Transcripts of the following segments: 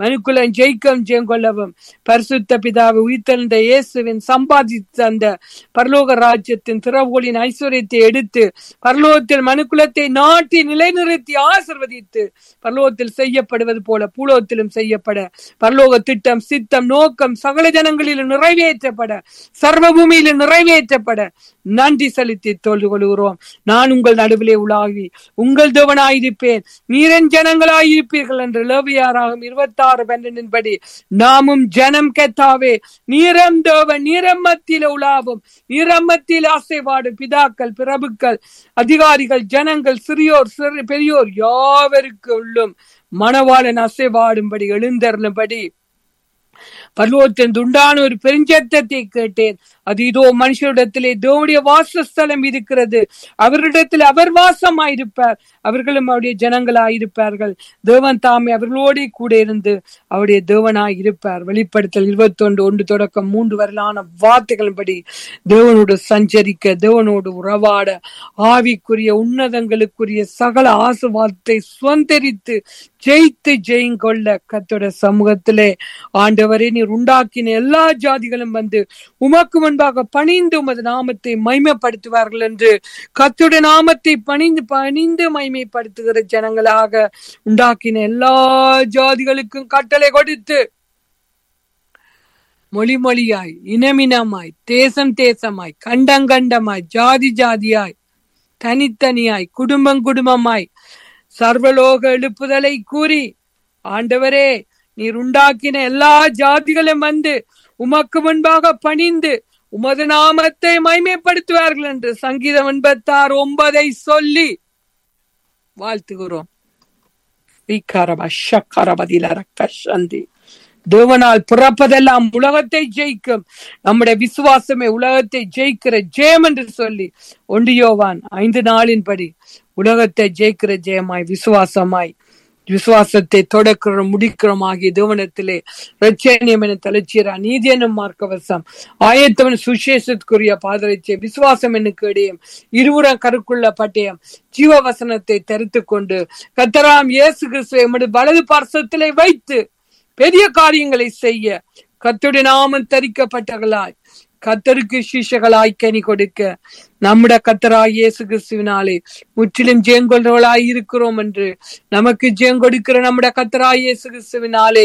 மனுக்குலம் ஜெயிக்கவும் ஜெயம் கொள்ளவும் பரிசுத்த பிதாவை உயிர்த்தெழுந்த இயேசுவின் சம்பாதித்த அந்த பரலோக ராஜ்யத்தின் திறவுகளின் ஐஸ்வர்யத்தை எடுத்து பரலோகத்தில் மனுக்குலத்தை நாட்டி நிலைநிறுத்தி ஆசிர்வதித்து பரலோகத்தில் செய்யப்படுவது போல பூலோகத்திலும் செய்யப்பட பரலோக திட்டம் சித்தம் நோக்கம் சகல ஜனங்களிலும் நிறைவேற்றப்பட சர்வ பூமியிலும் நிறைவேற்றப்பட நன்றி செலுத்தி தொழுது கொள்கிறோம் நான் உங்கள் நடுவிலே உலாவி உங்கள் தேவனாயிருப்பேன் நீரன் ஜனங்களாயிருப்பீர்கள் என்று லேவியாராகும் இருபத்தாறு பன்னெண்டின்படி நாமும் ஜனம் கெத்தாவே நீரம் தேவன் நீரம் மத்தியில உலாவும் நீரம் மத்தியில் ஆசைவாடும் பிதாக்கள் பிரபுக்கள் அதிகாரிகள் ஜனங்கள் சிறியோர் சிறு பெரியோர் யாவருக்குள்ளும் மணவாளன் அசைவாடும்படி எழுந்தருளும்படி பர்லோகத்தின் உண்டான ஒரு பெருஞ்சத்தத்தை கேட்டேன் அது இதோ மனுஷரிடத்திலே தேவனுடைய வாசஸ்தலம் இருக்கிறது அவரிடத்தில் அவர் வாசமாயிருப்பார் அவர்களும் அவருடைய ஜனங்களாயிருப்பார்கள் தேவன் தாமே அவர்களோடே கூட இருந்து அவருடைய தேவனாய் இருப்பார் வெளிப்படுத்தல் இருபத்தொன்று ஒன்று தொடக்கம் மூன்று வரலான வார்த்தைகளின்படி தேவனோடு சஞ்சரிக்க தேவனோடு உறவாட ஆவிக்குரிய உன்னதங்களுக்குரிய சகல ஆசுவாதத்தை சுதந்திரித்து ஜெயித்து ஜெயங்கொள்ள கத்தோட சமூகத்திலே ஆண்டவரே நீர் உண்டாக்கின எல்லா ஜாதிகளும் வந்து உமக்கு முன்பாக பணிந்து உமது நாமத்தை மைமைப்படுத்துவார்கள் என்று கத்துடைய நாமத்தை பணிந்து பணிந்து மைமைப்படுத்துகிற ஜனங்களாக உண்டாக்கின எல்லா ஜாதிகளுக்கும் கட்டளை கொடுத்து மொழி மொழியாய் இனமினமாய் தேசம் தேசமாய் கண்டங்கண்டமாய் ஜாதி ஜாதியாய் தனித்தனியாய் குடும்பம் குடும்பமாய் சர்வலோக எழுப்புதலை கூறி ஆண்டவரே நீர் உண்டாக்கின எல்லா ஜாதிகளும் வந்து உமக்கு முன்பாக பணிந்து உமது நாமத்தை மைமைப்படுத்துவார்கள் என்று சங்கீதம் எண்பத்தாறு ஒன்பதை சொல்லி வாழ்த்துகிறோம் தேவனால் பிறப்பதெல்லாம் உலகத்தை ஜெயிக்கும் நம்முடைய விசுவாசமே உலகத்தை ஜெயிக்கிற ஜெயம் என்று சொல்லி ஒண்டியோவான் ஐந்து நாளின்படி உலகத்தை ஜெயிக்கிற ஜெயமாய் விசுவாசமாய் விசுவாசத்தை தொடக்கிறோம் முடிக்கிறோம் ஆகிய தேவனத்திலே ரட்சணியம் என தலைச்சீரா நீதி என்னும் மார்க்கவசம் ஆயத்தவன் சுசேஷத்துக்குரிய பாதரட்சிய விசுவாசம் எனக்கு இடையும் இருபுறம் கருக்குள்ள பட்டயம் ஜீவ வசனத்தை தரித்து கொண்டு கத்தராம் இயேசு கிறிஸ்துவை எமது வலது பார்சத்திலே வைத்து பெரிய காரியங்களை செய்ய கத்துடைய நாமம் தரிக்கப்பட்டவர்களாய் கத்தருக்கு சிஷகளாய் கனி கொடுக்க நம்முடைய கத்தராய் இயேசு கிறிஸ்துவினாலே முற்றிலும் ஜெயங்கொள்றவளாய் இருக்கிறோம் என்று நமக்கு ஜெயங்கொடுக்கிற நம்முடைய கத்தராய் இயேசு கிறிஸ்துவினாலே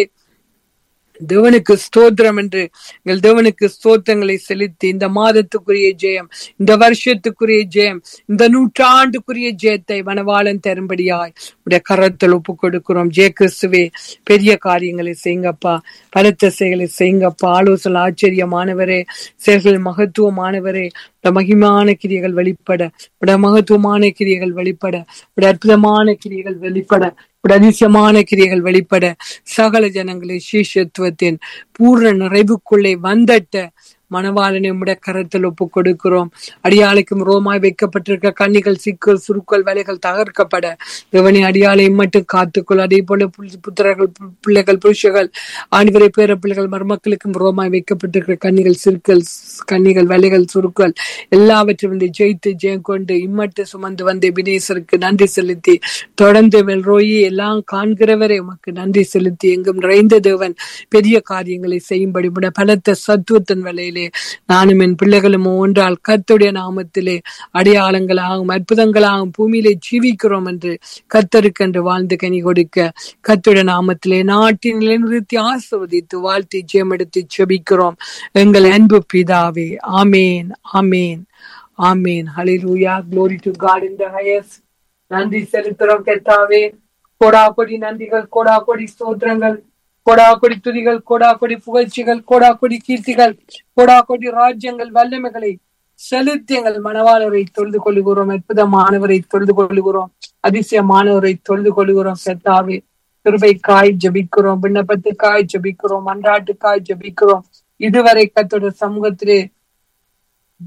தேவனுக்கு ஸ்தோத்திரம் என்று எங்கள் தேவனுக்கு ஸ்தோத்திரங்களை செலுத்தி இந்த மாதத்துக்குரிய ஜெயம் இந்த வருஷத்துக்குரிய ஜெயம் இந்த நூற்றாண்டுக்குரிய ஜெயத்தை வனவாளன் தரும்படியாய் உடைய கரத்தில் ஒப்பு கொடுக்கிறோம் ஜெய கிறிஸ்துவே பெரிய காரியங்களை செய்யுங்கப்பா பலத்த செயலை செய்யுங்கப்பா ஆலோசனை ஆச்சரியமானவரே செயல்கள் மகத்துவமானவரே உடைய மகிமான கிரியைகள் வெளிப்பட உடைய மகத்துவமான கிரியைகள் வெளிப்பட உடைய அற்புதமான கிரியைகள் வெளிப்பட உடைய அதிசயமான கிரியைகள் வெளிப்பட சகல ஜனங்களை சீஷத்துவத்தின் பூர்ண நிறைவுக்குள்ளே வந்தட்ட மணவாளனை உடைய கரத்தில் ஒப்பு கொடுக்கிறோம் அடியாளைக்கும் ரோமாய் வைக்கப்பட்டிருக்க கண்ணிகள் சிக்கல் சுருக்கள் வேலைகள் தகர்க்கப்பட இவனை அடியாளை மட்டும் காத்துக்கொள் அதே போல புல்- புத்திரர்கள் பு- பிள்ளைகள் புருஷர்கள் ஆணிவரை பேர பிள்ளைகள் மருமக்களுக்கும் ரோமாய் வைக்கப்பட்டிருக்கிற கண்ணிகள் சிற்கள் கண்ணிகள் வேலைகள் சுருக்கள் எல்லாவற்றையும் வந்து ஜெயித்து ஜெயம் கொண்டு இம்மட்டு சுமந்து வந்த வினேசருக்கு நன்றி செலுத்தி தொடர்ந்து வெல்ரோயி எல்லாம் காண்கிறவரே உமக்கு நன்றி செலுத்தி எங்கும் நிறைந்த தேவன் பெரிய காரியங்களை செய்யும்படி உடைய பலத்த சத்துவத்தின் வேலையிலே நானும் என் பிள்ளைகளும் ஒன்றால் கர்த்தருடைய நாமத்திலே அடையாளங்களாகவும் அற்புதங்களாகவும் பூமியிலே ஜீவிக்கிறோம் என்று கத்தருக்கு என்று வாழ்ந்து கனி கொடுக்க கர்த்தருடைய நாமத்திலே நாட்டின் நிலைநிறுத்தி ஆசிர்வதித்து வாழ்த்தி ஜெயமெடுத்து செபிக்கிறோம் எங்கள் அன்பு பிதாவே ஆமேன் ஆமேன் ஆமேன் ஹalleluya glory to god in the highest நன்றி செலுத்துறோம் கர்த்தாவே கொடா கொடி நன்றிகள் கொடா கொடி ஸ்தோத்திரங்கள் கொடா கொடி துதிகள் கொடா கொடி புகழ்ச்சிகள் கொடா கொடி கீர்த்திகள் கொடா கொடி ராஜ்யங்கள் வல்லமைகளை செலுத்தி எங்கள் மனவாளரை தொழுது கொள்ளுகிறோம் அற்புதமானவரை தொழுது கொள்ளுகிறோம் அதிசயமானவரை தொழுது கொள்ளுகிறோம் கர்த்தாவே கிருபைக்காய் ஜெபிக்கிறோம் விண்ணப்பத்துக்காய் ஜெபிக்கிறோம் அன்றாட்டுக்காய் ஜெபிக்கிறோம் இதுவரை கத்தோட சமூகத்திலே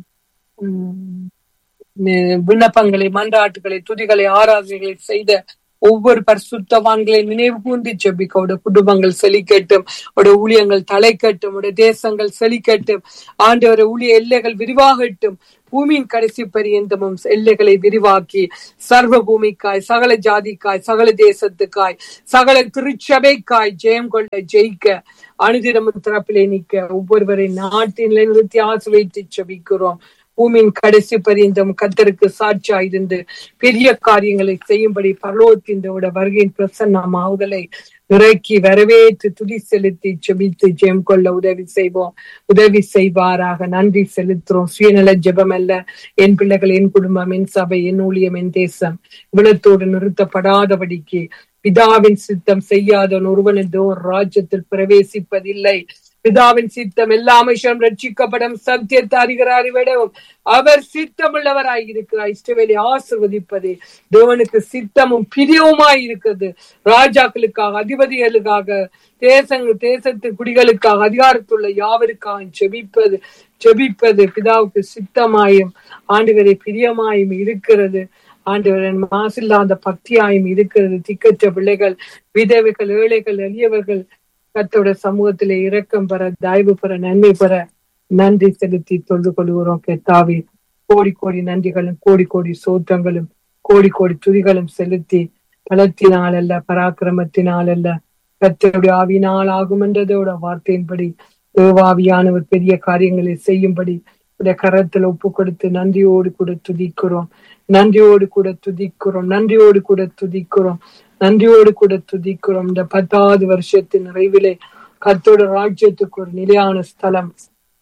உம் நி- விண்ணப்பங்களை மன்றாட்டுகளை துதிகளை ஆராதனைகளை செய்த ஒவ்வொரு பரிசுத்தவான்களை நினைவு கூர்ந்து ஜெபிக்க உடைய குடும்பங்கள் செழிக்கட்டும் உடைய ஊழியங்கள் தலைக்கட்டும் உடைய தேசங்கள் செழிக்கட்டும் ஆண்டவர ஊழிய எல்லைகள் விரிவாகட்டும் பூமியின் கடைசி பரியந்தமும் எல்லைகளை விரிவாக்கி சர்வ பூமிக்காய் சகல ஜாதிக்காய் சகல தேசத்துக்காய் சகல திருச்சபைக்காய் ஜெயம் கொள்ள ஜெயிக்க அனுதினமும் திறப்பிலே நிற்க ஒவ்வொருவரை நாட்டில் நிறுத்தி ஆசை வைத்து செபிக்கிறோம் பூமியின் கடைசி பரியந்தம் கத்தருக்கு சாட்சியா இருந்து பெரிய காரியங்களை செய்யும்படி பரலோகத்தின் வருகையின் பிரசன்னமாவுதலை இறக்கி வரவேற்று துதி செலுத்தி செபித்து ஜெயம் கொள்ள உதவி செய்வோம் உதவி செய்வாராக நன்றி செலுத்துறோம் சுயநல ஜெபம் அல்ல என் பிள்ளைகள் என் குடும்பம் என் சபை என் ஊழியம் என் தேசம் இவ்வளத்தோடு நிறுத்தப்படாதபடிக்கு பிதாவின் சித்தம் செய்யாத ஒருவனதோ ராஜ்யத்தில் பிரவேசிப்பதில்லை பிதாவின் சித்தம் எல்லா மனுஷனும் ரட்சிக்கப்படும் சத்தியத்தை அறிகிறார் விடவும் அவர் சித்தமுள்ளவராய் இருக்கிறார் இஷ்டவேலை ஆசிர்வதிப்பதே தேவனுக்கு சித்தமும் பிரியவுமாய் இருக்கிறது ராஜாக்களுக்காக அதிபதிகளுக்காக தேசங்கள் தேசத்து குடிகளுக்காக அதிகாரத்துள்ள யாவருக்காக செபிப்பது செபிப்பது பிதாவுக்கு சித்தமாயும் ஆண்டுகளை பிரியமாயும் இருக்கிறது ஆண்டவரன் மாசில்லாத பக்தியாயும் இருக்கிறது திக்கற்ற பிள்ளைகள் விதவைகள் ஏழைகள் எளியவர்கள் கத்தோட சமூகத்திலே இரக்கம் பெற தயவு பெற நன்மை பெற நன்றி செலுத்தி தொழுது கொள்கிறோம் கெத்தாவி கோடி கோடி நன்றிகளும் கோடி கோடி சோற்றங்களும் கோடி கோடி துதிகளும் செலுத்தி பலத்தினால் அல்ல பராக்கிரமத்தினால் அல்ல கத்தருடைய ஆவினால் ஆகும் என்றதோட வார்த்தையின்படி தேவாவியானவர் பெரிய காரியங்களை செய்யும்படி உடைய கரத்தில் ஒப்பு கொடுத்து நன்றியோடு கூட துதிக்கிறோம் நன்றியோடு கூட துதிக்கிறோம் நன்றியோடு கூட துதிக்கிறோம் நன்றியோடு கூட துதிக்கிறோம் இந்த பத்தாவது வருஷத்தின் நிறைவிலே கத்தோட ராஜ்யத்துக்கு ஒரு நிலையான ஸ்தலம்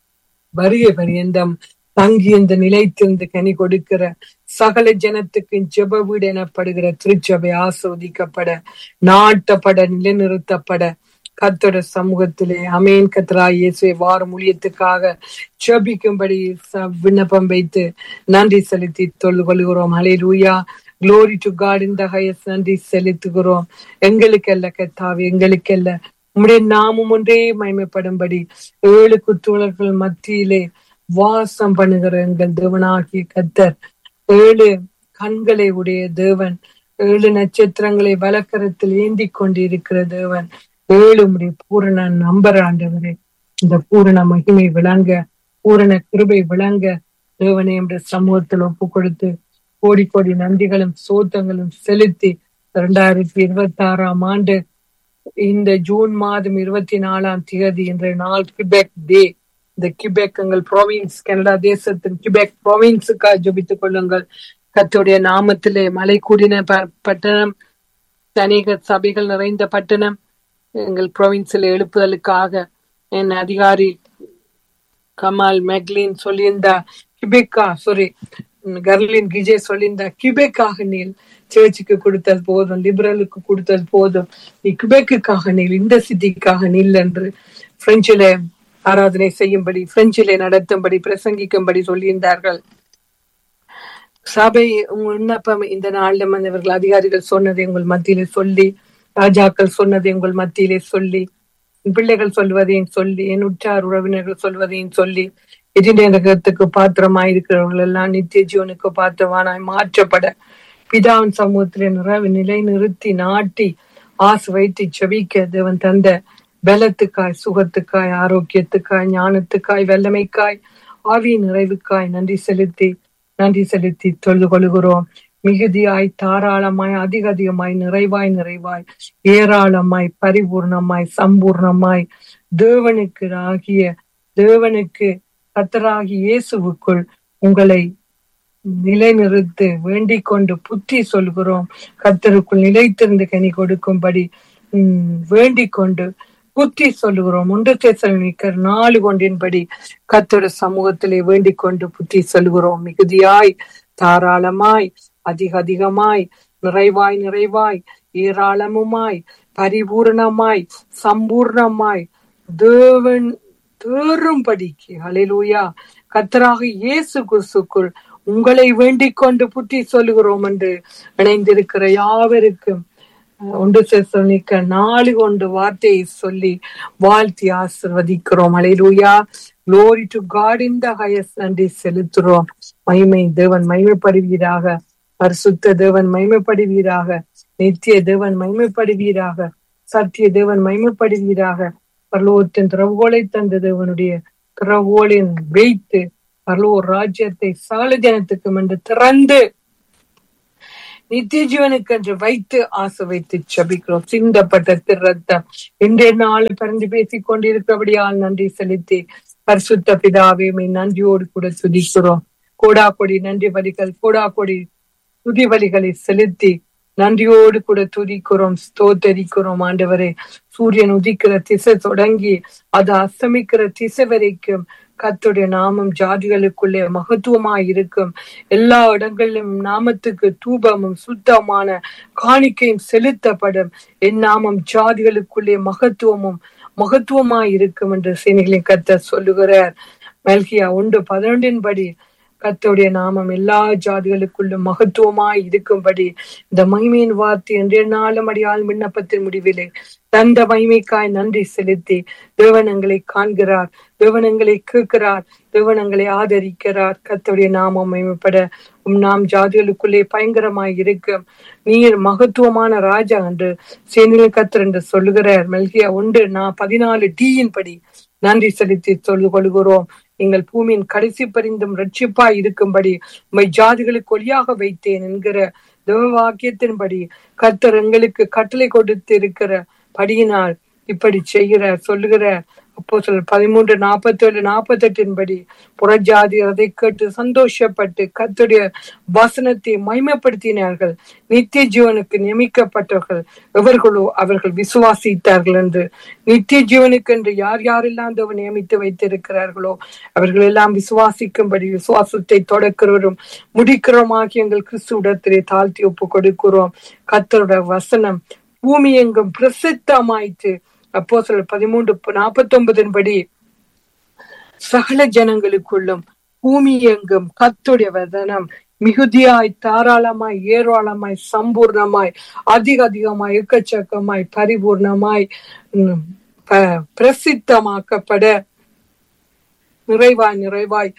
வரிய பரியந்தம் தங்கி இந்த நிலைத்திருந்து கனி கொடுக்கிற சகல ஜனத்துக்கு ஜெப வீடு எனப்படுகிற திருச்சபை ஆஸ்வதிக்கப்பட நாட்டப்பட நிலைநிறுத்தப்பட கத்தோட சமூகத்திலே அமேன் கத்ரா இயேசுவை வாரம் ஊழியத்துக்காக ஜபிக்கும்படி விண்ணப்பம் வைத்து நன்றி செலுத்தி தொழு கொள்கிறோம் hallelujah glory to God இந்த ஹையஸ் நன்றி செலுத்துகிறோம் எங்களுக்கல்ல கத்தாவி எங்களுக்கல்ல உம்முடைய நாமும் ஒன்றே மயமைப்படும்படி ஏழு குத்துவலர்கள் மத்தியிலே வாசம் பண்ணுகிற எங்கள் தேவனாகிய கத்தர் ஏழு கண்களை உடைய தேவன் ஏழு நட்சத்திரங்களை வலக்கரத்தில் ஏந்தி கொண்டிருக்கிற தேவன் ஏழு முறை பூரண நம்பர் ஆண்டவரே இந்த பூரண மகிமை விளங்க பூரண கிருபை விளங்க தேவனை என்ற சமூகத்தில் ஒப்பு கொடுத்து கோடி கோடி நன்றிகளும் சோத்தங்களும் செலுத்தி இரண்டாயிரத்தி இருபத்தி ஆறாம் ஆண்டு இந்த ஜூன் மாதம் இருபத்தி நாலாம் தேதி இன்றைய நாள் கிபெக் டே இந்த கிபெக் எங்கள் ப்ரோவின்ஸ் கனடா தேசத்தின் கிபெக் ப்ரோவின்ஸுக்காக ஜபித்துக் கொள்ளுங்கள் கத்துடைய நாமத்திலே மலை கூடின பட்டணம் அநேக சபைகள் நிறைந்த பட்டணம் எங்கள் ப்ரோவின்ஸில் எழுப்புதலுக்காக என் அதிகாரி கமால் மெக்லின் சொல்லியிருந்தா கிபெக்கா சாரி கர்லின் கிஜே சொல்லியிருந்தா கிபெக்காக நீல் சர்ச்சுக்கு கொடுத்தது போதும் லிபரலுக்கு கொடுத்தது போதும் நீ கிபெக்குக்காக நீல் இந்த சிட்டிக்காக நீல் என்று பிரெஞ்சில ஆராதனை செய்யும்படி பிரெஞ்சிலே நடத்தும்படி பிரசங்கிக்கும்படி சொல்லியிருந்தார்கள் சபை விண்ணப்பம் இந்த நாளில் வந்தவர்கள் அதிகாரிகள் சொன்னதை உங்கள் மத்தியிலே சொல்லி ராஜாக்கள் சொன்னதை உங்கள் மத்தியிலே சொல்லி பிள்ளைகள் சொல்வதையும் சொல்லி என் உற்றார் உறவினர்கள் சொல்வதையும் சொல்லி எதிர்நேரகத்துக்கு பாத்திரமாயிருக்கிறவர்கள் எல்லாம் நித்திய ஜீவனுக்கு பாத்திரமானாய் மாற்றப்பட பிதாவின் சமூகத்திலே நிறைவு நிலை நிறுத்தி நாட்டி ஆசு வைத்து செவிக்க தேவன் தந்த பலத்துக்காய் சுகத்துக்காய் ஆரோக்கியத்துக்காய் ஞானத்துக்காய் வெள்ளமைக்காய் ஆவி நிறைவுக்காய் நன்றி செலுத்தி நன்றி செலுத்தி தொழுது கொள்கிறோம் மிகுதியாய் தாராளமாய் அதிக அதிகமாய் நிறைவாய் நிறைவாய் ஏராளமாய் பரிபூர்ணமாய் சம்பூர்ணமாய் தேவனுக்கு ஆகிய தேவனுக்கு கத்தராகி இயேசுவுக்குள் உங்களை நிலைநிறுத்து வேண்டிக் கொண்டு புத்தி சொல்கிறோம் கத்தருக்குள் நிலைத்திருந்து கனி கொடுக்கும்படி உம் வேண்டிக் கொண்டு புத்தி சொல்லுகிறோம் ஒன்று தேசனிக்கர் நாலு கொண்டின்படி கத்தோட சமூகத்திலே வேண்டிக் கொண்டு புத்தி சொல்கிறோம் மிகுதியாய் தாராளமாய் அதிக அதிகமாய் நிறைவாய் நிறைவாய் ஏராளமுமாய் பரிபூர்ணமாய் சம்பூர்ணமாய் தேவன் தேறும்படிக்கு அலையிலூயா கத்தராக இயேசு குசுக்குள் உங்களை வேண்டிக் கொண்டு புத்தி சொல்லுகிறோம் என்று இணைந்திருக்கிற யாவருக்கும் ஒன்று சேசனிக்க நாலு கொண்டு வார்த்தையை சொல்லி வாழ்த்தி ஆசிர்வதிக்கிறோம் hallelujah glory to God in the highest நன்றி செலுத்துறோம் மகிமை தேவன் மகிமைப்படுவீராக பரிசுத்த தேவன் மகிமைப்படுவீராக நித்திய தேவன் மகிமைப்படுவீராக சத்திய தேவன் மகிமைப்படுவீராக பரலோகத்தின் திறவுகோலை தந்த தேவனுடைய திறவுகோலின் வைத்து பரலோக ராஜ்யத்தை சகல ஜனத்துக்கும் என்று திறந்து நித்திய ஜீவனுக்கு என்று வைத்து ஆசை வைத்து ஜபிக்கிறோம் சிந்தப்பட்ட திருரத்தம் இன்றைய நாள் பறந்து பேசிக் கொண்டிருக்கிறபடியால் நன்றி செலுத்தி பரிசுத்த பிதாவே உம்மை நன்றியோடு கூட துதிக்கிறோம் கோடா கொடி நன்றி வலிகள் கோடா கொடி துதி வலிகளை செலுத்தி நன்றியோடு கூட துதிக்கிறோம் ஸ்தோத்தரிக்கிறோம் ஆண்டவரே சூரியன் உதிக்கிற திசை தொடங்கி அது அஸ்தமிக்கிற திசை வரைக்கும் கர்த்தருடைய நாமம் ஜாதிகளுக்குள்ளே மகத்துவமாய் இருக்கும் எல்லா இடங்களிலும் நாமத்துக்கு தூபமும் சுத்தமான காணிக்கையும் செலுத்தப்படும் என் நாமம் ஜாதிகளுக்குள்ளே மகத்துவமும் மகத்துவமாய் இருக்கும் என்று சேனைகளின் கர்த்தர் சொல்லுகிறார் மல்கியா ஒன்று பதினொன்றின் படி கர்த்தருடைய நாமம் எல்லா ஜாதிகளுக்குள்ளும் மகத்துவமாய் இருக்கும்படி இந்த மகிமையின் வார்த்தை இன்றைய நாளும் அடியால் விண்ணப்பத்தின் முடிவிலே தந்த மகிமைக்காய் நன்றி செலுத்தி தேவனங்களை காண்கிறார் தேவனங்களை கேட்கிறார் தேவனங்களை ஆதரிக்கிறார் கர்த்தருடைய நாமம் மகிமைப்பட உம் நாம் ஜாதிகளுக்குள்ளே பயங்கரமாய் இருக்கும் நீர் மகத்துவமான ராஜா என்று சேனில் கத்தர் என்று சொல்லுகிறார் மெல்கியா ஒன்று நான் பதினாலு டீயின் படி நன்றி செலுத்தி சொல்லிக் கொள்கிறோம் எங்கள் பூமியின் கடைசி பரிந்தும் ரட்சிப்பாய் இருக்கும்படி உம்மை ஜாதிகளுக்கு ஒளியாக வைத்தேன் என்கிற தேவ வாக்கியத்தின்படி கர்த்தர் எங்களுக்கு கட்டளை கொடுத்து இருக்கிற படியினால் இப்படி செய்கிறார் சொல்லுகிறார் அப்போ சொல் பதிமூன்று நாற்பத்தி ஏழு நாற்பத்தி எட்டின் படி புறஜாதி அதை கேட்டு சந்தோஷப்பட்டு கர்த்தருடைய வசனத்தை மைமைப்படுத்தினார்கள் நித்திய ஜீவனுக்கு நியமிக்கப்பட்டவர்கள் எவர்களோ அவர்கள் விசுவாசித்தார்கள் என்று நித்திய ஜீவனுக்கு என்று யார் யாரெல்லாம் தேவன் நியமித்து வைத்திருக்கிறார்களோ அவர்கள் எல்லாம் விசுவாசிக்கும்படி விசுவாசத்தை தொடக்கிறவரும் முடிக்கிறோமாகி எங்கள் கிறிஸ்துவிடத்திலே தாழ்த்தி ஒப்பு கொடுக்கிறோம் கர்த்தருடைய வசனம் பூமி எங்கும் பிரசித்தமாயிற்று அப்போ சொல்ல பதிமூன்று நாற்பத்தி ஒன்பதின் படி சகல ஜனங்களுக்குள்ளும் பூமி எங்கும் கத்துடைய வதனம் மிகுதியாய் தாராளமாய் ஏராளமாய் சம்பூர்ணமாய் அதிக அதிகமாய் எக்கச்சக்கமாய் பரிபூர்ணமாய் உம், ப- பிரசித்தமாக்கப்பட நிறைவாய் நிறைவாய்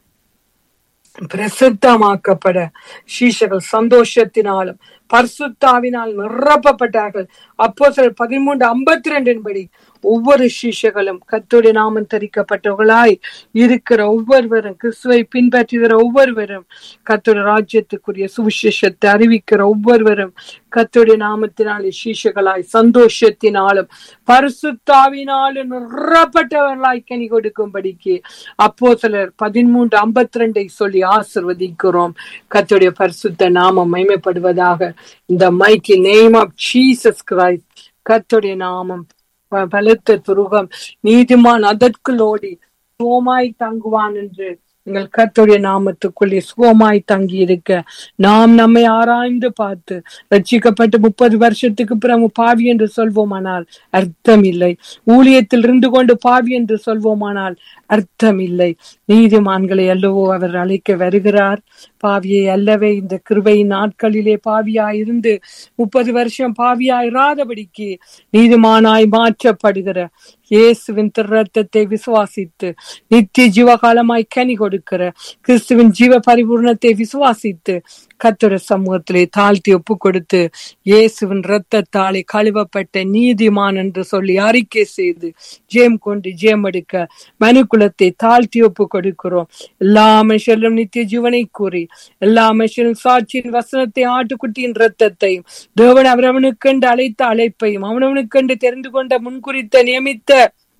பிரசித்தமாக்கப்பட சீஷர்கள் சந்தோஷத்தினாலும் பரிசுத்தாவினால் நிரப்பப்பட்டார்கள் அப்போ சில பதிமூன்று ஐம்பத்தி ரெண்டின் படி ஒவ்வொரு சீஷர்களும் கர்த்தருடைய நாமம் தரிக்கப்பட்டவர்களாய் இருக்கிற ஒவ்வொருவரும் கிறிஸ்துவை பின்பற்றுகிற ஒவ்வொருவரும் கர்த்தருடைய ராஜ்யத்துக்குரிய சுவிசேஷத்தை அறிவிக்கிற ஒவ்வொருவரும் கர்த்தருடைய நாமத்தினாலே சீஷர்களாய் சந்தோஷத்தினாலும் பரிசுத்தாவினாலும் நிரப்பட்டவர்களாய் கனி கொடுக்கும்படிக்கு அப்போ சிலர் பதிமூன்று ஐம்பத்தி ரெண்டை சொல்லி ஆசிர்வதிக்கிறோம் கர்த்தருடைய பரிசுத்த நாமம் மைமைப்படுவதாக இந்த mighty name of Jesus Christ கர்த்தருடைய நாமம் ப- பலத்த துருகம் நீதிமான் அதற்குள்ளோடி சுகமாய் தங்குவான் என்று எங்கள் கர்த்தருடைய நாமத்துக்குள்ளே சுகமாய் தங்கி இருக்க நாம் நம்மை ஆராய்ந்து பார்த்து ரட்சிக்கப்பட்டு முப்பது வருஷத்துக்கு பிறகு பாவி என்று சொல்வோமானால் அர்த்தம் இல்லை ஊழியத்தில் இருந்து கொண்டு பாவி என்று சொல்வோமானால் அர்த்தம் இல்லை நீதிமான்களை அல்லவோ அவர் அழைக்க வருகிறார் பாவியை அல்லவே இந்த கிருபையின் நாட்களிலே பாவியாய் இருந்து முப்பது வருஷம் பாவியாயிராதபடிக்கு நீதிமானாய் மாற்றப்படுகிற இயேசுவின் திருரத்தத்தை விசுவாசித்து நித்திய ஜீவகாலமாய் கனி கொடுக்கிற கிறிஸ்துவின் ஜீவ பரிபூர்ணத்தை விசுவாசித்து கர்த்தர சமூகத்திலே தாழ்த்தி ஒப்பு கொடுத்து இயேசுவின் இரத்தத்தாலே கழுவப்பட்ட நீதிமான் என்று சொல்லி அறிக்கை செய்து ஜெயம் கொண்டு ஜெயம் எடுக்க மனுக்குலத்தை தாழ்த்தி ஒப்பு கொடுக்கிறோம் எல்லா மனுஷரும் நித்திய ஜீவனை கூறி எல்லா மனுஷரும் சாட்சியின் வசனத்தை ஆட்டுக்குட்டியின் இரத்தத்தையும் தேவன் அவரவனுக்கென்று அழைத்த அழைப்பையும் அவனவனுக்கென்று தெரிந்து கொண்ட முன்குறித்த நியமித்த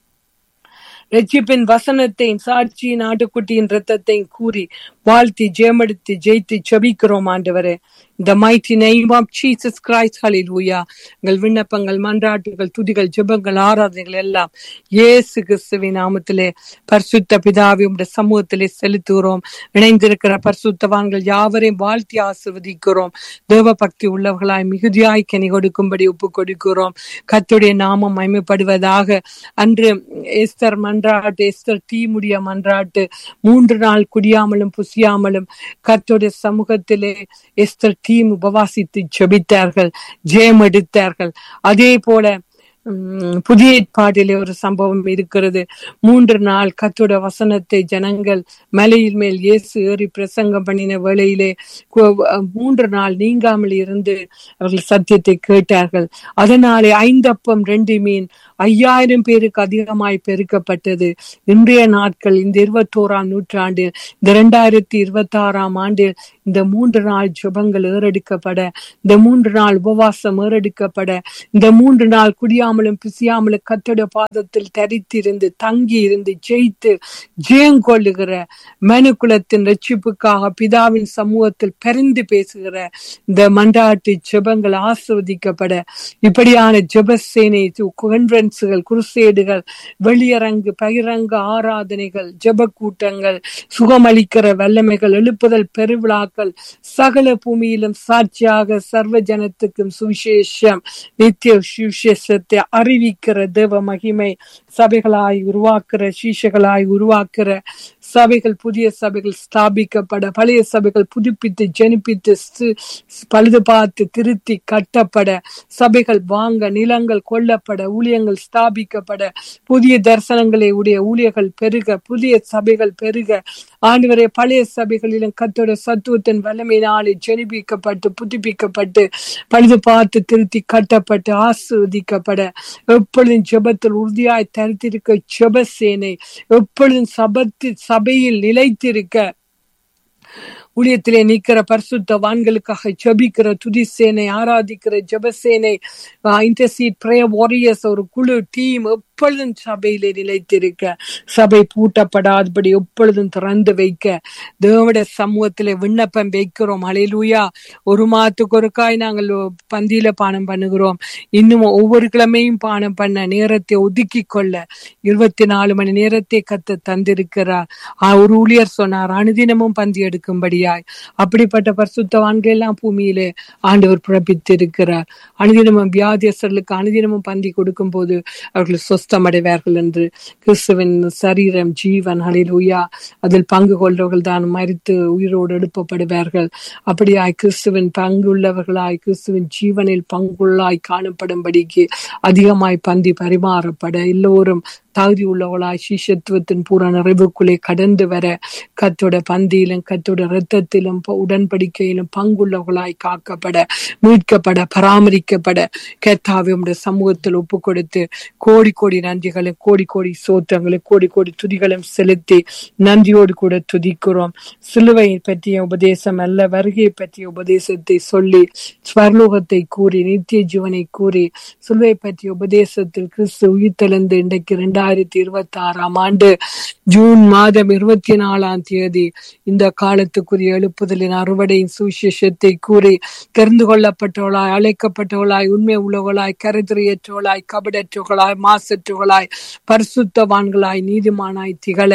ரட்சிப்பின் வசனத்தையும் சாட்சியின் ஆட்டுக்குட்டியின் ரத்தத்தையும் கூறி வாழ்த்தி ஜெயமெடுத்து ஜெயித்து செபிக்கிறோம் ஆண்டவரே இந்த mighty name of Jesus Christ ஹalleluya எங்கள் விண்ணப்பங்கள் மன்றாட்டுகள் துதிகள் ஜெபங்கள் ஆராதனைகள் எல்லாம் இயேசு கிறிஸ்துவின் நாமத்திலே பரிசுத்த பிதாவை உடைய சமூகத்திலே செலுத்துகிறோம் இணைந்திருக்கிற பரிசுத்தவான்கள் யாவரையும் வாழ்த்தி ஆசிர்வதிக்கிறோம் தேவ பக்தி உள்ளவர்களாய் மிகுதியாய் கனி கொடுக்கும்படி ஒப்பு கொடுக்கிறோம் கர்த்தருடைய நாமம் மகிமைப்படுவதாக அன்று எஸ்தர் மன்றாட்டு எஸ்தர் தீ முடிய மன்றாட்டு மூன்று நாள் குடியாமலும் புசியாமலும் கர்த்தருடைய சமூகத்திலே எஸ்தர் தீம் உபவாசித்து ஜெபித்தார்கள் ஜெயம் எடுத்தார்கள் அதே போல உம், புதிய ஏற்பாட்டிலே ஒரு சம்பவம் இருக்கிறது மூன்று நாள் கத்தோட வசனத்தை ஜனங்கள் மலையில் மேல் இயேசு ஏறி பிரசங்கம் பண்ணின வேளையிலே கு- மூன்று நாள் நீங்காமல் இருந்து அவர்கள் சத்தியத்தை கேட்டார்கள் அதனாலே ஐந்தப்பம் ரெண்டு மீன் ஐயாயிரம் பேருக்கு அதிகமாய் பெருக்கப்பட்டது இன்றைய நாட்கள் இந்த இருபத்தோராம் நூற்றாண்டில் இந்த இரண்டாயிரத்தி இருபத்தி ஆறாம் ஆண்டில் இந்த மூன்று நாள் ஜெபங்கள் ஏறெடுக்கப்பட இந்த மூன்று நாள் உபவாசம் ஏறெடுக்கப்பட இந்த மூன்று நாள் குடியாமலும் பிசியாமலும் கத்தோட பாதத்தில் தரித்திருந்து தங்கி இருந்து ஜெயித்து ஜெயங்கொள்ளுகிற மனுக்குலத்தின் ரட்சிப்புக்காக பிதாவின் சமூகத்தில் பரிந்து பேசுகிற இந்த மன்றாட்டு ஜெபங்கள் ஆசிர்வதிக்கப்பட இப்படியான ஜெபசேனை கான்ஃபரன்ஸுகள் குருசேடுகள் வெளியரங்கு பகிரங்க ஆராதனைகள் ஜெப கூட்டங்கள் சுகமளிக்கிற வல்லமைகள் எழுப்புதல் பெருவிழாக்கள் சகல பூமியிலும் சாட்சியாக சர்வ ஜனத்துக்கும் சுவிசேஷம் நித்திய சுவிசேஷத்தை அறிவிக்கிற தேவ மகிமை சபைகளாய் உருவாக்குற சீஷகளாய் உருவாக்குற சபைகள் புதிய சபைகள் ஸ்தாபிக்கப்பட பழைய சபைகள் புதுப்பித்து ஜெனிப்பித்து சி- பழுது பார்த்து திருத்தி கட்டப்பட சபைகள் வாங்க நிலங்கள் கொல்லப்பட ஊழியங்கள் ஸ்தாபிக்கப்பட புதிய தரிசனங்களை உடைய ஊழியர்கள் பெருக புதிய சபைகள் பெருக ஆண்டவரே பழைய சபைகளிலும் கத்தோட சத்துவத்தின் வல்லமையினாலே ஜெனிப்பிக்கப்பட்டு புதுப்பிக்கப்பட்டு பழுது பார்த்து திருத்தி கட்டப்பட்டு ஆசிர்வதிக்கப்பட எப்பொழுதும் ஜெபத்தில் உறுதியாய் தரித்திருக்க ஜெப சேனை எப்பொழுதும் சபத்து சபையில் நிலைத்திருக்க ஊழியத்திலே நிற்கிற பரிசுத்தவான்களுக்காக ஜெபிக்கிற துதி சேனை ஆராதிக்கிற ஜெபசேனை இன்டர்சீட் பிரேயர் வாரியர்ஸ் ஒரு குழு டீம் எப்பொழுதும் சபையிலே நிலைத்திருக்க சபை பூட்டப்படாதபடி எப்பொழுதும் திறந்து வைக்க தேவட சமூகத்திலே விண்ணப்பம் வைக்கிறோம் அலையிலூயா ஒரு மாதத்துக்கு ஒருக்காய் நாங்கள் பந்தியில பானம் பண்ணுகிறோம் இன்னும் ஒவ்வொரு கிழமையும் பானம் பண்ண நேரத்தை ஒதுக்கி கொள்ள இருபத்தி நாலு மணி நேரத்தை கத்த தந்திருக்கிறார் ஆ, ஒரு ஊழியர் சொன்னார் அனுதினமும் பந்தி எடுக்கும்படியாய் அப்படிப்பட்ட பரிசுத்தவான்கள் எல்லாம் பூமியிலே ஆண்டவர் பிறப்பித்திருக்கிறார் அனுதினமும் வியாதியஸ்தர்களுக்கு அனுதினமும் பந்தி கொடுக்கும் போது அவர்கள் சொஸ்தமடைவார்கள் என்று கிறிஸ்துவின் சரீரம் ஜீவன் ஹalleluya அதில் பங்கு கொள்றவர்கள் தான் மரித்து உயிரோடு எழுப்பப்படுவார்கள் அப்படியாய் கிறிஸ்துவின் பங்குள்ளவர்களாய் கிறிஸ்துவின் ஜீவனில் பங்குள்ளாய் காணப்படும்படிக்கு அதிகமாய் பந்தி பரிமாறப்பட எல்லோரும் தகுதி உள்ளவர்களாய் சிஷத்துவத்தின் பூரண நிறைவுக்குள்ளே கடந்து வர கத்தோட பந்தியிலும் கத்தோட இரத்தத்திலும் ப- உடன்படிக்கையிலும் பங்குள்ளவர்களாய் காக்கப்பட மீட்கப்பட பராமரிக்கப்பட கத்தாவை உம்முடைய சமூகத்தில் ஒப்பு கொடுத்து கோடி கோடி நன்றிகளும் கோடி கோடி சோத்திரங்களும் கோடி கோடி துதிகளும் செலுத்தி நன்றியோடு கூட துதிக்கிறோம் சிலுவையை பற்றிய உபதேசம் அல்ல வருகையை பற்றிய உபதேசத்தை சொல்லி ஸ்வர்லோகத்தை கூறி நித்திய ஜீவனை கூறி சிலுவை பற்றிய உபதேசத்தில் கிறிஸ்து உயிர்த்தெழுந்து இன்றைக்கு இரண்டாயிரத்தி இருபத்தி ஆறாம் ஆண்டு ஜூன் மாதம் இருபத்தி நாலாம் தேதி இந்த காலத்துக்குரிய எழுப்புதலின் அறுவடையின் சுவிசேஷத்தை கூறி தெரிந்து கொள்ளப்பட்டவளாய் அழைக்கப்பட்டவளாய் உண்மை உள்ளவளாய் கருத்துறையற்றவளாய் கபடற்றவளாய் மாசற்றவளாய் பரிசுத்தவான்களாய் நீதிமானாய் திகழ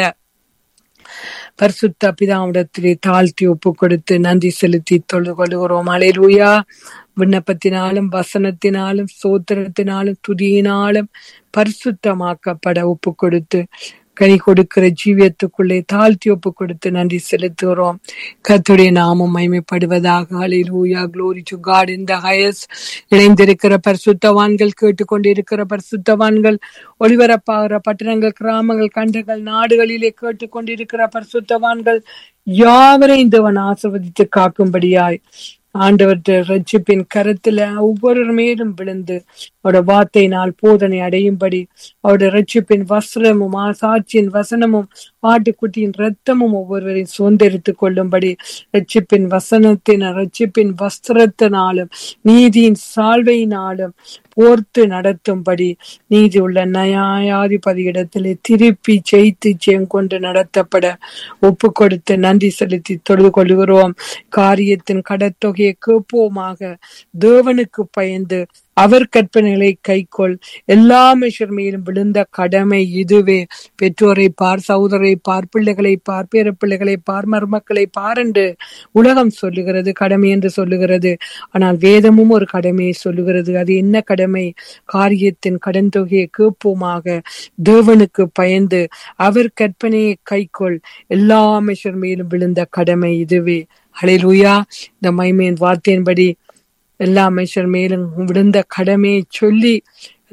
பரிசுத்த பிதாவிடத்திலே தாழ்த்தி ஒப்பு கொடுத்து நன்றி செலுத்தி தொழுது கொள்கிறோம் அலையிலூயா விண்ணப்பத்தினாலும் வசனத்தினாலும் சோத்திரத்தினாலும் துதியினாலும் பரிசுத்தமாக்கப்பட ஒப்பு கொடுத்து கனி கொடுக்கிற ஜீவியத்துக்குள்ளே தாழ்த்தி ஒப்பு கொடுத்து நன்றி செலுத்துகிறோம் கர்த்தருடைய நாமம் மைமைப்படுவதாக ஹalleluya glory to god in the highest இணைந்திருக்கிற பரிசுத்தவான்கள் கேட்டுக்கொண்டிருக்கிற பரிசுத்தவான்கள் ஒளிபரப்பாகிற பட்டணங்கள் கிராமங்கள் கண்டங்கள் நாடுகளிலே கேட்டுக்கொண்டிருக்கிற பரிசுத்தவான்கள் யாவரையும் தேவன் ஆசிர்வதித்து காக்கும்படியாய் ஆண்டவர் ரட்சிப்பின் கருத்துல ஒவ்வொரு மேலும் விழுந்து அவருடைய வார்த்தையினால் போதனை அடையும்படி அவருடைய ரட்சிப்பின் வஸ்திரமும் ஆ- சாட்சியின் வசனமும் ஆட்டுக்குட்டியின் ரத்தமும் ஒவ்வொருவரையும் சுதந்திரித்துக் கொள்ளும்படி ரட்சிப்பின் வசனத்தின் ரட்சிப்பின் வஸ்திரத்தினாலும் நீதியின் சால்வையினாலும் போர்த்து நடத்தும்படி நீதி உள்ள நியாயாதிபதி இடத்திலே திருப்பி ஜெயித்து ஜெயம் கொண்டு நடத்தப்பட ஒப்பு கொடுத்து நன்றி செலுத்தி தொழுது கொள்கிறோம் காரியத்தின் கடத்தொகையை கேட்போமாக தேவனுக்கு பயந்து அவர் கற்பனைகளை கைக்கொள் எல்லா மனுஷர் மேலும் விழுந்த கடமை இதுவே பெற்றோரை பார் சகோதரை பார் பிள்ளைகளை பார் பேர பிள்ளைகளை பார் மருமக்களை பார் என்று உலகம் சொல்லுகிறது கடமை என்று சொல்லுகிறது ஆனால் வேதமும் ஒரு கடமையை சொல்லுகிறது அது என்ன கடமை காரியத்தின் கடன் தொகையை கேட்போமாக தேவனுக்கு பயந்து அவர் கற்பனையை கைக்கொள் எல்லா மனுஷர் மேலும் விழுந்த கடமை இதுவே ஹalleluya இந்த மைமையின் வார்த்தையின்படி எல்லா மனுஷர் மேலும் விழுந்த கடமையை சொல்லி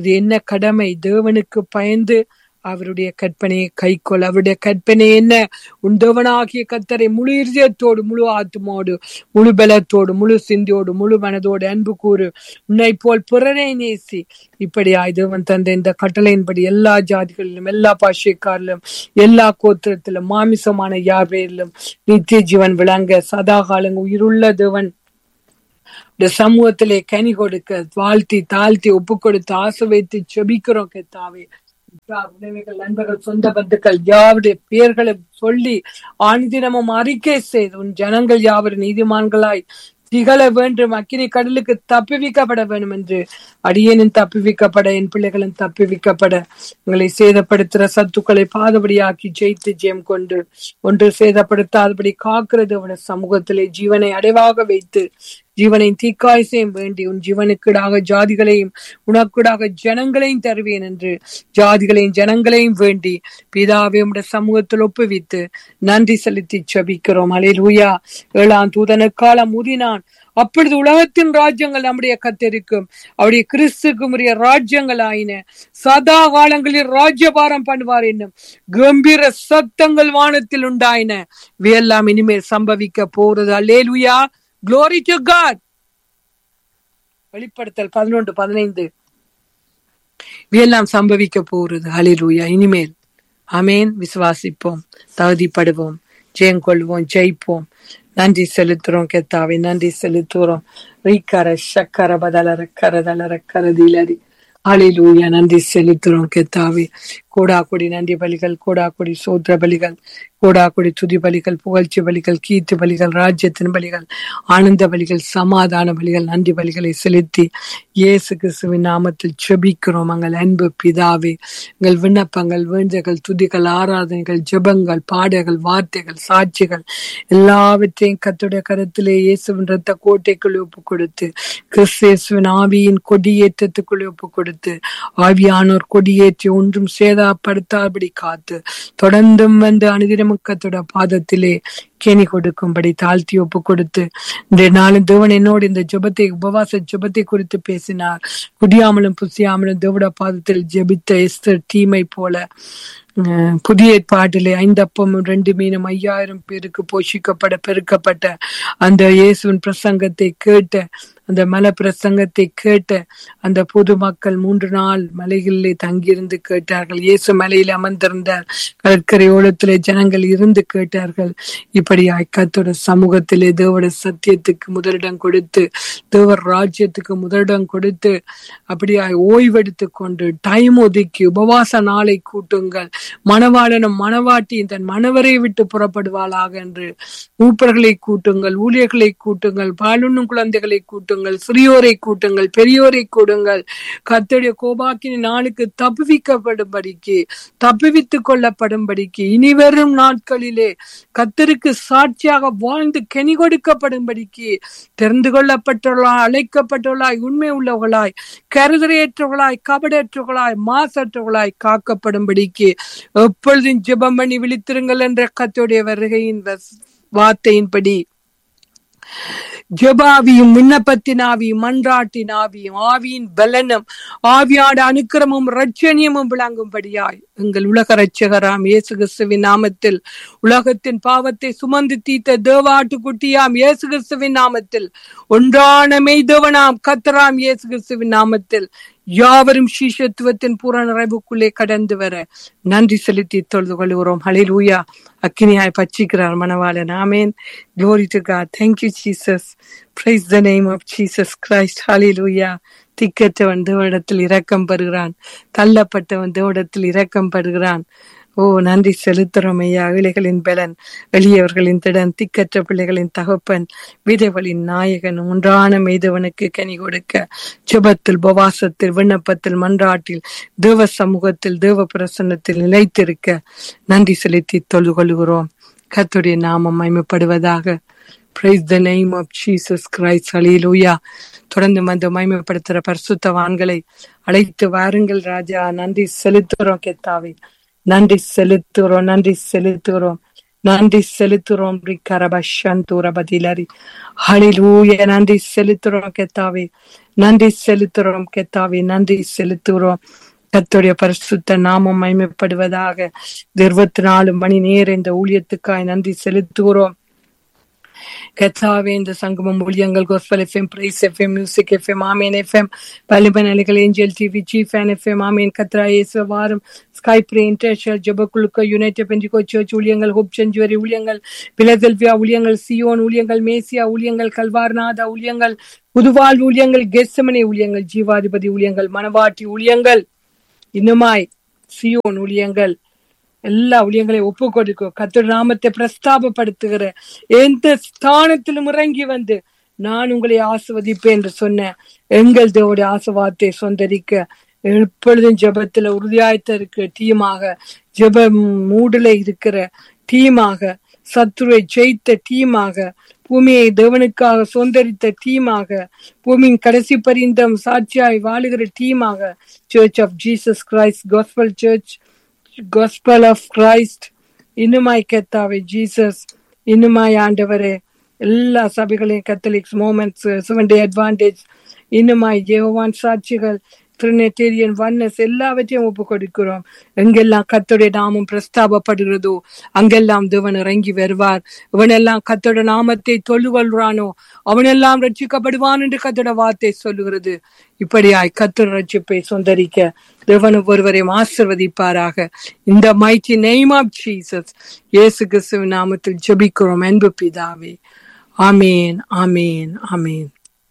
அது என்ன கடமை தேவனுக்கு பயந்து அவருடைய கற்பனையை கைக்கொள் அவருடைய கற்பனை என்ன உண்டவனாகிய கத்தரை முழு இருதயத்தோடு முழு ஆத்மோடு முழு பலத்தோடு முழு சிந்தியோடு முழு மனதோடு அன்பு கூறு உன்னை போல் பிறரை நேசி இப்படியா தேவன் தந்த இந்த கட்டளையின்படி எல்லா ஜாதிகளிலும் எல்லா பாஷைக்காரிலும் எல்லா கோத்திரத்திலும் மாமிசமான யார் பேரிலும் நித்திய ஜீவன் விளங்க சதா காலங்க உயிருள்ள தேவன் இந்த சமூகத்திலே கனி கொடுக்க வாழ்த்தி தாழ்த்தி ஒப்பு கொடுத்து ஆசை வைத்து செபிக்கிறோம் கெத்தாவே உறவுகள் நண்பர்கள் சொந்த பந்துக்கள் யாருடைய பெயர்களை சொல்லி ஆணிதினமும் அறிக்கை செய்து உன் ஜனங்கள் யாவர் நீதிமான்களாய் திகழ வேண்டும் அக்கினி கடலுக்கு தப்புவிக்கப்பட வேண்டும் என்று அடியேனும் தப்புவிக்கப்பட என் பிள்ளைகளும் தப்புவிக்கப்பட உங்களை சேதப்படுத்துற சத்துக்களை பாதபடியாக்கி ஜெயித்து ஜெயம் கொண்டு ஒன்று சேதப்படுத்தாதபடி காக்கிறது அவன சமூகத்திலே ஜீவனை அடைவாக வைத்து ஜீவனை தீக்காயசையும் வேண்டி உன் ஜீவனுக்குடாக ஜாதிகளையும் உனக்குடாக ஜனங்களையும் தருவேன் என்று ஜாதிகளையும் ஜனங்களையும் வேண்டி பிதாவே உடைய சமூகத்தில் ஒப்புவித்து நன்றி செலுத்தி செபிக்கிறோம் அலையிலூயா ஏழாம் தூதனுக்காலம் ஊதினான் அப்பொழுது உலகத்தின் ராஜ்யங்கள் நம்முடைய கத்திருக்கும் அவருடைய கிறிஸ்துக்கும் உரிய ராஜ்யங்கள் ஆயின சதா காலங்களில் ராஜ்யபாரம் பண்ணுவார் என்னும் கம்பீர சத்தங்கள் வானத்தில் உண்டாயின இவையெல்லாம் இனிமேல் சம்பவிக்க போறது அல்லேலுயா குளோரி டு காட் வெளிப்படுத்தல் பதினொன்று பதினைந்து இவையெல்லாம் சம்பவிக்க போறது அலிலூயா இனிமேல் அமேன் விசுவாசிப்போம் தகுதிப்படுவோம் ஜெயங்கொள்வோம் ஜெயிப்போம் நன்றி செலுத்துறோம் கெத்தாவை நன்றி செலுத்துறோம் ரீக்கர சக்கர பதலர கரதலர கரதிலரி அலிலூயா நன்றி செலுத்துறோம் கெத்தாவே கோடா கொடி நன்றி பலிகள் கோடா கொடி சோத்ர பலிகள் கோடா கொடி துதி பலிகள் புகழ்ச்சி பலிகள் கீர்த்தி பலிகள் ராஜ்யத்தின் பலிகள் ஆனந்த பலிகள் சமாதான பலிகள் நன்றி பலிகளை செலுத்தி இயேசு கிறிஸ்துவின் நாமத்தில் செபிக்கிறோம் எங்கள் அன்பு பிதாவே எங்கள் விண்ணப்பங்கள் வேண்டுகள் துதிகள் ஆராதனைகள் ஜெபங்கள் பாடல்கள் வார்த்தைகள் சாட்சிகள் எல்லாவற்றையும் கத்துடைய கரத்திலே இயேசுவின் ரத்த கோட்டைக்குள் ஒப்பு கொடுத்து கிறிஸ்தேசுவின் ஆவியின் கொடியேற்றத்துக்குள் ஒப்பு கொடுத்து ஆவியானோர் கொடியேற்றி ஒன்றும் சேதாப்படுத்தாதபடி காத்து தொடர்ந்தும் வந்து அனுதினமுக்கத்தோட பாதத்திலே கேணி கொடுக்கும்படி தாழ்த்தி ஒப்பு கொடுத்து இந்த நாளும் தேவன் என்னோடு இந்த ஜெபத்தை உபவாச ஜெபத்தை குறித்து பேசினார் குடியாமலும் புசியாமலும் தேவட பாதத்தில் ஜெபித்த எஸ்தர் டீமை போல அஹ், புதிய ஏற்பாட்டிலே ஐந்தப்பமும் ரெண்டு மீனும் ஐயாயிரம் பேருக்கு போஷிக்கப்பட பெருக்கப்பட்ட அந்த இயேசுவின் பிரசங்கத்தை கேட்ட அந்த மலை பிரசங்கத்தை கேட்ட அந்த பொதுமக்கள் மூன்று நாள் மலைகளிலே தங்கியிருந்து கேட்டார்கள் இயேசு மலையில் அமர்ந்திருந்தார் கடற்கரை ஓரத்திலே ஜனங்கள் இருந்து கேட்டார்கள் இப்படியாய் கத்தோட சமூகத்திலே தேவோட சத்தியத்துக்கு முதலிடம் கொடுத்து தேவர் ராஜ்யத்துக்கு முதலிடம் கொடுத்து அப்படியாய் ஓய்வெடுத்து கொண்டு டைம் ஒதுக்கி உபவாச நாளை கூட்டுங்கள் மணவாளனும் மணவாட்டியும் தன் மணவரை விட்டு புறப்படுவாளாக என்று மூப்பர்களை கூட்டுங்கள் ஊழியர்களை கூட்டுங்கள் பாலுண்ணும் குழந்தைகளை கூட்டுங்கள் சிறியோரை கூட்டுங்கள் பெரியோரை கூடுங்கள் கர்த்தருடைய கோபாக்கினி நாளுக்கு தப்புவிக்கப்படும்படிக்கு தப்புவித்துக் கொள்ளப்படும்படிக்கு இனி வரும் நாட்களிலே கத்தருக்கு சாட்சியாக வாழ்ந்து கனி கொடுக்கப்படும்படிக்கு தெரிந்து கொள்ளப்பட்டவர்களாய் அழைக்கப்பட்டவர்களாய் உண்மை உள்ளவர்களாய் கருதரையற்றவர்களாய் கபடற்றவர்களாய் மாசற்றவர்களாய் காக்கப்படும்படிக்கு எப்பொழுதும் ஜெபம் பண்ணி விழித்திருங்கள் என்ற கத்தோடைய வருகையின் வஸ்- வார்த்தையின்படி ஜபாவியும் விண்ணப்பத்தின் ஆவியும் மன்றாட்டின் ஆவியும் ஆவியின் பலனும் ஆவியாட அனுக்கிரமும் ரட்சணியமும் விளங்கும்படியாய் எங்கள் உலக ரட்சகராம் இயேசு கிறிஸ்துவின் நாமத்தில் உலகத்தின் பாவத்தை சுமந்து தீர்த்த தேவாட்டுக்குட்டியாம் இயேசு கிறிஸ்துவின் நாமத்தில் ஒன்றான மெய்தவனாம் கத்தராம் இயேசு கிறிஸ்துவின் நாமத்தில் யாவரும் சீஷத்துவத்தின் பூரண நிறைவுக்குள்ளே கடந்து வர நன்றி செலுத்தி தொழுது கொள்கிறோம் ஹalleluya அக்கினியாய் பச்சிக்கிறார் மணவாளன் ஆமென் glory to god thank you jesus praise the name of jesus christ hallelujah திக்கற்றவன் தேவனிடத்தில் இரக்கம் பெறுகிறான் தள்ளப்பட்டவன் தேவனிடத்தில் இரக்கம் பெறுகிறான் ஓ நன்றி செலுத்துறோம் ஐயா இளைகளின் பலன் எளியவர்களின் திடன் திக்கற்ற பிள்ளைகளின் தகப்பன் விதவளின் நாயகன் ஒன்றான மெய்தவனுக்கு கனி கொடுக்க ஜெபத்தில் உபவாசத்தில் விண்ணப்பத்தில் மன்றாட்டில் தேவ சமூகத்தில் தேவ பிரசன்னத்தில் நிலைத்திருக்க நன்றி செலுத்தி தொழு கொள்கிறோம் கர்த்தருடைய நாமம் மகிமைப்படுவதாக Praise the name of Jesus Christ. Hallelujah. தொடர்ந்து வந்து மகிமைப்படுத்துற பரிசுத்தவான்களை அழைத்து வாருங்கள் ராஜா நன்றி செலுத்துறோம் கெத்தாவே நன்றி செலுத்துகிறோம் நன்றி செலுத்துகிறோம் நன்றி செலுத்துறோம் கரபஷந்தூரபதிலரி ஹலிலூய நன்றி செலுத்துறோம் கெத்தாவே நன்றி செலுத்துறோம் கெத்தாவே நன்றி செலுத்துறோம் கத்துடைய பரிசுத்த நாமம் மகிமைப்படுவதாக இந்த இருபத்தி நாலு மணி நேர இந்த ஊழியத்துக்காய் நன்றி செலுத்துகிறோம் கத்தாவே இந்த சங்கமம் ஊழியங்கள் gospel FM praise FM music FM amen FM பலிபன் அலைகள் angel TV chief and FM amen கத்ரா இயேசு வாரம் ஸ்கை பிரே இன்டர்ஷல் ஜபக்குழுக்க யுனைடெட் பெஞ்சிகோ சர்ச் ஊழியங்கள் ஹோப் செஞ்சுவரி ஊழியங்கள் பிலதெல்வியா ஊழியங்கள் சியோன் ஊழியங்கள் மேசியா ஊழியங்கள் கல்வார்நாதா ஊழியங்கள் புதுவாழ் ஊழியங்கள் கெஸ்ஸமனே ஊழியங்கள் ஜீவாதிபதி ஊழியங்கள் மணவாட்டி ஊழியங்கள் இன்னுமாய் சியோன் ஊழியங்கள் எல்லா ஊழியங்களையும் ஒப்பு கொடுக்கும் கத்தர் நாமத்தை பிரஸ்தாபப்படுத்துகிற எந்த ஸ்தானத்திலும் இறங்கி வந்து நான் உங்களை ஆசிர்வதிப்பேன் என்று சொன்ன எங்கள் தேவடைய ஆசவாத்தை சொந்தரிக்க எப்பொழுதும் ஜெபத்துல உறுதியாய்த்த இருக்கிற டீமாக ஜெப மூடுல இருக்கிற டீமாக சத்துருவை ஜெயித்த டீமாக பூமியை தேவனுக்காக சுதந்திரித்த டீமாக பூமியின் கடைசி பரிந்தம் சாட்சியாய் வாழுகிற டீமாக church of Jesus Christ gospel church gospel of Christ இன்னுமாய் கத்தாவே ஜீசஸ் இன்னுமாய் ஆண்டவரே எல்லா சபைகளையும் catholics movements seven day advantage இன்னுமாய் ஜெகவான் சாட்சிகள் ட்ரினேட்டேரியன் வன்னஸ் எல்லாவற்றையும் ஒப்பு கொடுக்கிறோம் எங்கெல்லாம் கத்தோடைய நாமம் பிரஸ்தாபப்படுகிறதோ அங்கெல்லாம் தேவன் இறங்கி வருவார் இவனெல்லாம் கத்தோட நாமத்தை தொழுகொள்றானோ அவனெல்லாம் ரட்சிக்கப்படுவான் என்று கத்தோட வார்த்தை சொல்லுகிறது இப்படியாய் கத்தர் ரட்சிப்பை சொந்தரிக்க தேவன் ஒருவரையும் ஆசிர்வதிப்பாராக இந்த மைட்டி நெய்ம் ஆஃப் ஜீசஸ் இயேசு கிறிஸ்துவின் நாமத்தில் ஜெபிக்கிறோம் அன்பு பிதாவே ஆமேன் ஆமேன் ஆமேன்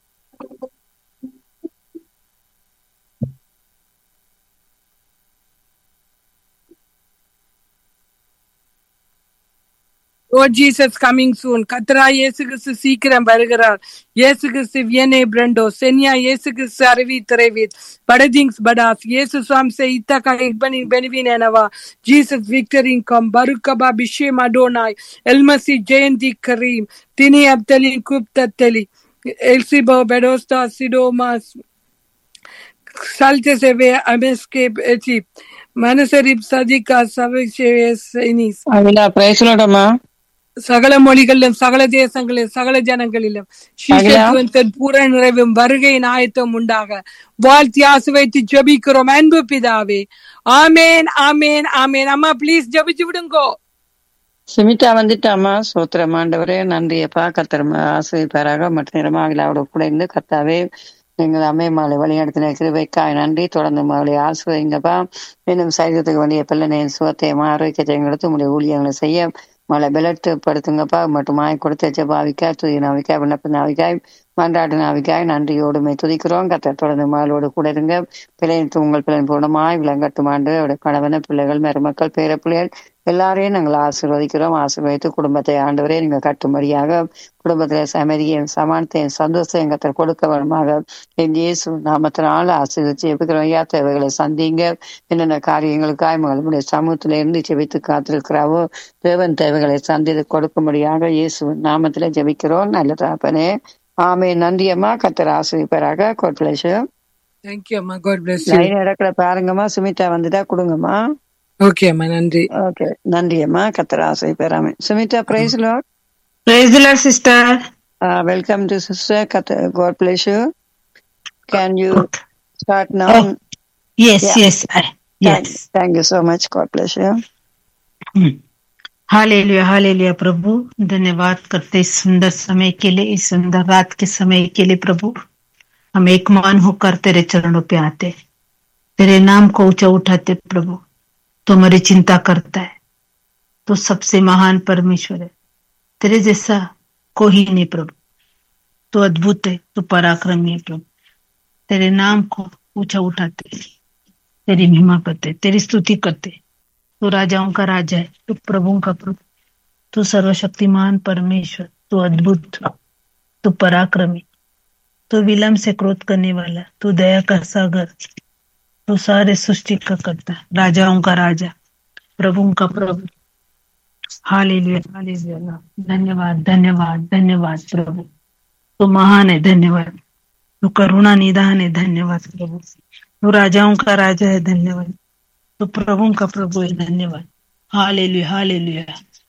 Lord Jesus coming soon. கத்ரா இயேசு கிறிஸ்து சீக்கிரம் வருகிறார் இயேசு கிறிஸ்து வியனே பிரண்டோ சென்யா இயேசு கிறிஸ்து அரவி திரைவித் படதிங்ஸ் படாஸ் இயேசு சுவாம் se itaka igbani benivin enava Jesus victory come barukaba bishem adonai elmasi jayanti kareem tini abdali kuptateli elsibo bedosta sidomas salte se ve ameske eti மனசரிப் சதிகா சபை சைனீஸ் அகிலா பிரைஸ்லோடமா சகல மொழிகளிலும் சகல தேசங்களிலும் சகல ஜனங்களிலும் அகிலா. ஸ்ரீசத்துவன் தன் பூரண நிறைவும் வருகையின் ஆயத்தம் உண்டாக வாழ்த்தி ஆசுவைத்து ஜெபிக்கிறோம் அன்பு பிதாவே ஆமேன் ஆமேன் ஆமேன் அம்மா ப்ளீஸ் ஜெபிச்சு விடுங்கோ சுமிதா வந்துட்டாமா சோத்திரம் ஆண்டவரே நன்றியப்பா கத்திரமா ஆசிரியப்பாராக மற்ற நேரமா அகிலாவோட கூட இருந்து கத்தாவே எங்கள் அம்மை மாலை வழிநடத்தின கிருபைக்காய் நன்றி தொடர்ந்து மகளை ஆசிரியங்கப்பா இன்னும் சரீரத்துக்கு வேண்டிய பிள்ளை சுகத்தையும் ஆரோக்கியத்தை எங்களுக்கு உங்களுடைய ஊழியங்களை செய்ய மழை பலட்டு படுத்துங்கப்பா மட்டும் மாய் கொடுத்த ஜபாவிக்காய் துதி நாவிக்காய் விண்ணப்ப நாவிக்காய் மன்றாட்டு நாவிக்காய் நன்றியோடுமை துதிக்கிறோம் கத்த தொடர்ந்து மகளோடு கூட இருங்க பிள்ளைத்து உங்கள் பிள்ளை பூர்ணமாய் விளங்கட்டும் ஆண்டு அவருடைய கணவன பிள்ளைகள் மருமக்கள் பேர பிள்ளைகள் எல்லாரையும் நாங்கள் ஆசீர்வதிக்கிறோம் ஆசீர்வதித்து குடும்பத்தை ஆண்டவரே நீங்க கட்டும்படியாக குடும்பத்தில சமதியும் சமானத்தையும் சந்தோஷம் கத்தர் கொடுக்க வருமாக என் இயேசு நாமத்தினால் ஆசீர்வதிச்சு எப்படிக்கிறோம் ஐயா தேவைகளை சந்திங்க என்னென்ன காரியங்களுக்காய் மகளுடைய சமூகத்தில இருந்து ஜெபித்து காத்திருக்கிறாவோ தேவன் தேவைகளை சந்தித்து கொடுக்கும்படியாக இயேசு நாமத்தில ஜெபிக்கிறோம் நல்ல தாப்பனே ஆமே நன்றி அம்மா கத்தர் ஆசிரியப்பராக கோட்பிளேஷ் தேங்க்யூ அம்மா காட் பிளஸ் யூ லைன் இடத்துல பாருங்கம்மா சுமிதா வந்துட்டா கொடுங்கம்மா ஓகே அம்மா நன்றி ஓகே நன்றி அம்மா கத்தர் ஆசிரியப்பராமே Sumitha praise lord Praise the Lord, sister. Uh, welcome to Sister. Kat- God bless you. Can you start now? Oh, yes, Yeah. yes, I, Thank, yes. thank you so much. God bless you. Hallelujah hallelujah प्रभु धन्यवाद करते इस सुंदर समय के लिए इस सुंदर रात के समय के लिए प्रभु हम एक मान होकर तेरे चरणों पे आते तेरे नाम को ऊंचा उठाते प्रभु तो हमारी चिंता करता है तो सबसे महान परमेश्वर है तेरे जैसा कोई नहीं प्रभु तो अद्भुत है तो पराक्रमी है प्रभु तेरे नाम को ऊंचा उठाते तेरी महिमा करते तेरी स्तुति करते तू राजाओं का राजा है तू प्रभुओं का प्रभु तू सर्वशक्तिमान परमेश्वर तू अद्भुत तू पराक्रमी तू विलंब से क्रोध करने वाला तू दया का सागर तू सारे सृष्टि का करता है राजाओं का राजा प्रभुओं का प्रभु हालेलुया हालेलुया धन्यवाद धन्यवाद धन्यवाद प्रभु तू महान है धन्यवाद तू करुणा निदान है धन्यवाद प्रभु तू राजाओं का राजा है धन्यवाद तो प्रभु का प्रभु है धन्यवाद हालेलुया हालेलुया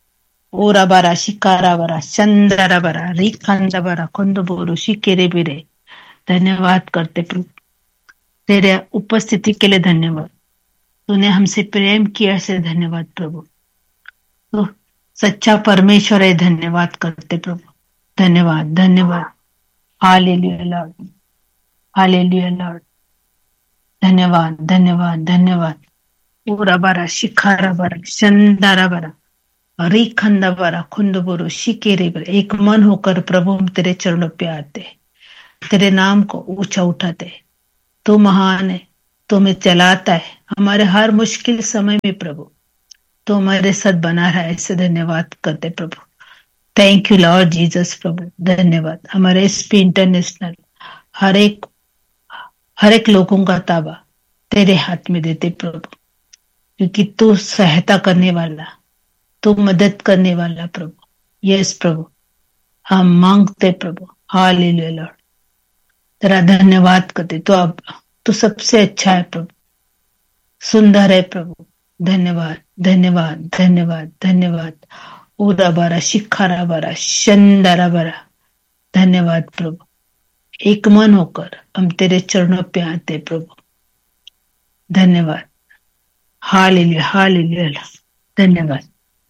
ಓರಬರ ಶಿಕಾರವರ ಚಂದರಬರ रिखंदबरा कुंदबोरु शिकेरे बिरे धन्यवाद करते प्रभु तेरे उपस्थिति के लिए धन्यवाद तूने हमसे प्रेम किया से धन्यवाद प्रभु तो सच्चा परमेश्वर है धन्यवाद करते प्रभु धन्यवाद धन्यवाद हालेलुया लॉर्ड हालेलुया लॉर्ड धन्यवाद धन्यवाद धन्यवाद ಊರಬರ ಶಿಖರಬರ चंदरबरा रिखंदबरा खुंदबुरु शिकेरे बर एक मन होकर प्रभु हम तेरे चरणों पे आते तेरे नाम को ऊंचा उठाते तू महान है तू हमें चलाता है हमारे हर मुश्किल समय में प्रभु तो हमारे साथ बना रहा है ऐसे धन्यवाद करते प्रभु थैंक यू लॉर्ड जीसस प्रभु धन्यवाद हमारे एस पी इंटरनेशनल हर एक हर एक लोगों का ताबा तेरे हाथ में देते प्रभु क्योंकि तू सहायता करने वाला तू मदद करने वाला प्रभु यस प्रभु हम मांगते प्रभु हालेलुया लॉर्ड तेरा धन्यवाद करते तो अब तू सबसे अच्छा है प्रभु सुंदर है प्रभु धन्यवाद धन्यवाद धन्यवाद धन्यवाद ऊरा बारा शिखारा बारा शंदरा बारा धन्यवाद प्रभु एक मन होकर हम तेरे चरणों पे आते प्रभु धन्यवाद हालेलुया हालेलुया धन्यवाद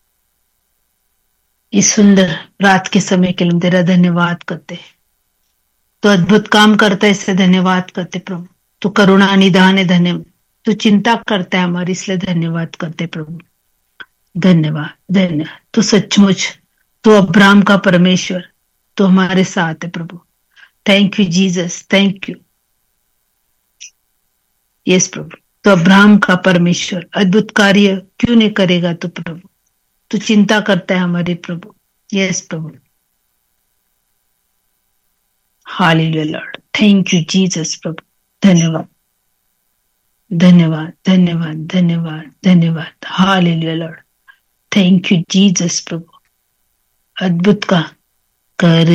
इस सुंदर रात के समय के लिए हम तेरा धन्यवाद करते हैं तो अद्भुत काम करता है इससे धन्यवाद करते प्रभु तू करुणा निदान है धन्यवाद तू चिंता करता है हमारी इसलिए धन्यवाद करते प्रभु धन्यवाद धन्यवाद तू सचमुच तू अब्राम का परमेश्वर तू हमारे साथ है प्रभु thank you Jesus thank you yes प्रभु तो अब्राहम का परमेश्वर अद्भुत कार्य क्यों नहीं करेगा तू प्रभु तू चिंता करता है हमारे प्रभु यस प्रभु hallelujah lord thank you Jesus प्रभु धन्यवाद धन्यवाद धन्यवाद धन्यवाद धन्यवाद hallelujah lord thank you Jesus प्रभु अद्भुत का कर